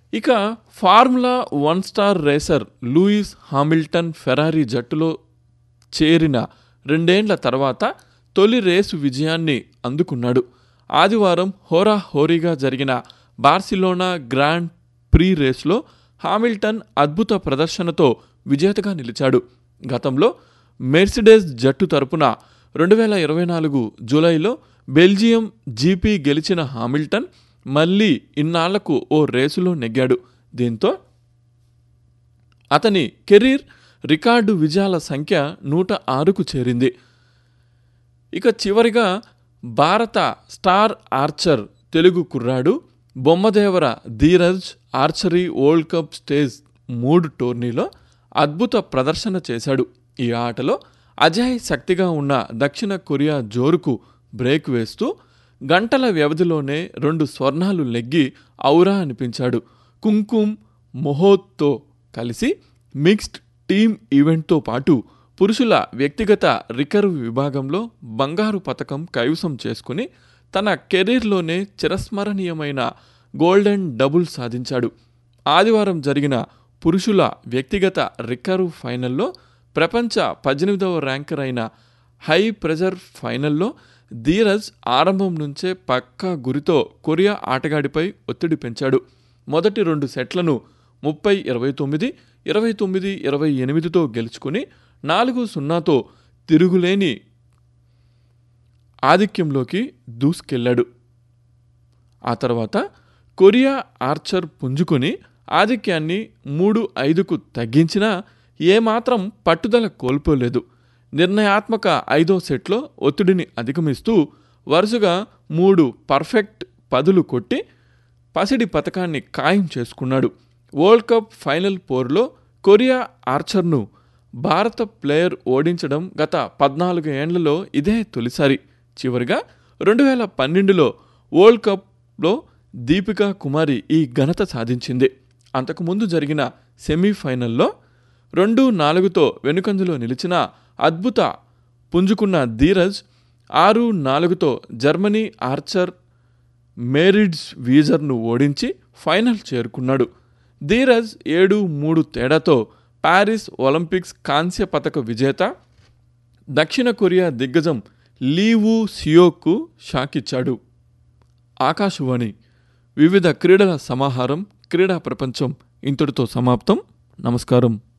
ఇక Formula One star racer Lewis Hamilton Ferrari జట్టులో చేరిన రెండేండ్ల తర్వాత తొలి రేసు విజయాన్ని అందుకున్నాడు ఆదివారం హోరాహోరీగా జరిగిన బార్సిలోనా గ్రాండ్ ప్రీ రేస్లో హామిల్టన్ అద్భుత ప్రదర్శనతో విజేతగా నిలిచాడు గతంలో మెర్సిడెస్ జట్టు తరపున రెండు వేల ఇరవై నాలుగు జూలైలో బెల్జియం జీపీ గెలిచిన హామిల్టన్ మళ్ళీ ఇన్నాళ్లకు ఓ రేసులో నెగ్గాడు దీంతో అతని కెరీర్ రికార్డు విజయాల సంఖ్య నూట ఆరుకు చేరింది ఇక చివరిగా భారత స్టార్ ఆర్చర్ తెలుగు కుర్రాడు Bommadevara Dhiraj archery World Cup stage మూడు టోర్నీలో అద్భుత ప్రదర్శన చేశాడు ఈ ఆటలో అజయ్ శక్తిగా ఉన్న దక్షిణ కొరియా జోరుకు బ్రేక్ వేస్తూ గంటల వ్యవధిలోనే రెండు స్వర్ణాలు నెగ్గి ఔరా అనిపించాడు కుంకుమ్ మొహోత్తో కలిసి మిక్స్డ్ టీమ్ ఈవెంట్తో పాటు పురుషుల వ్యక్తిగత రికర్వ్ విభాగంలో బంగారు పథకం కైవసం చేసుకుని తన కెరీర్లోనే చిరస్మరణీయమైన గోల్డెన్ డబుల్ సాధించాడు ఆదివారం జరిగిన పురుషుల వ్యక్తిగత రికర్వ్ ఫైనల్లో ప్రపంచ పద్దెనిమిదవ ర్యాంకర్ అయిన హై ప్రెజర్ ఫైనల్లో ధీరజ్ ఆరంభం నుంచే పక్కా గురితో కొరియా ఆటగాడిపై ఒత్తిడి పెంచాడు మొదటి రెండు సెట్లను ముప్పై ఇరవై తొమ్మిది ఇరవై తొమ్మిది ఇరవై ఎనిమిదితో గెలుచుకుని నాలుగు సున్నాతో తిరుగులేని ఆధిక్యంలోకి దూసుకెళ్లాడు ఆ తర్వాత కొరియా ఆర్చర్ పుంజుకొని ఆధిక్యాన్ని మూడు ఐదుకు తగ్గించినా ఏమాత్రం పట్టుదల కోల్పోలేదు నిర్ణయాత్మక ఐదో సెట్లో ఒత్తిడిని అధిగమిస్తూ వరుసగా మూడు పర్ఫెక్ట్ పదులు కొట్టి పసిడి పథకాన్ని ఖాయం చేసుకున్నాడు వరల్డ్ కప్ ఫైనల్ పోర్లో కొరియా ఆర్చర్ను భారత ప్లేయర్ ఓడించడం గత పద్నాలుగు ఏండ్లలో ఇదే తొలిసారి చివరిగా రెండు వేల పన్నెండులో వరల్డ్ కప్లో దీపికా కుమారి ఈ ఘనత సాధించింది అంతకుముందు జరిగిన సెమీఫైనల్లో రెండు నాలుగుతో వెనుకంజలో నిలిచిన అద్భుత పుంజుకున్న ధీరజ్ ఆరు నాలుగుతో జర్మనీ ఆర్చర్ మేరిడ్స్ వీజర్ను ఓడించి ఫైనల్ చేరుకున్నాడు ధీరజ్ ఏడు మూడు తేడాతో ప్యారిస్ ఒలింపిక్స్ కాంస్య పథక విజేత దక్షిణ కొరియా దిగ్గజం లీవు సియోకు షాకిచ్చాడు ఆకాశవాణి వివిధ క్రీడల సమాహారం క్రీడా ప్రపంచం ఇంతటితో సమాప్తం నమస్కారం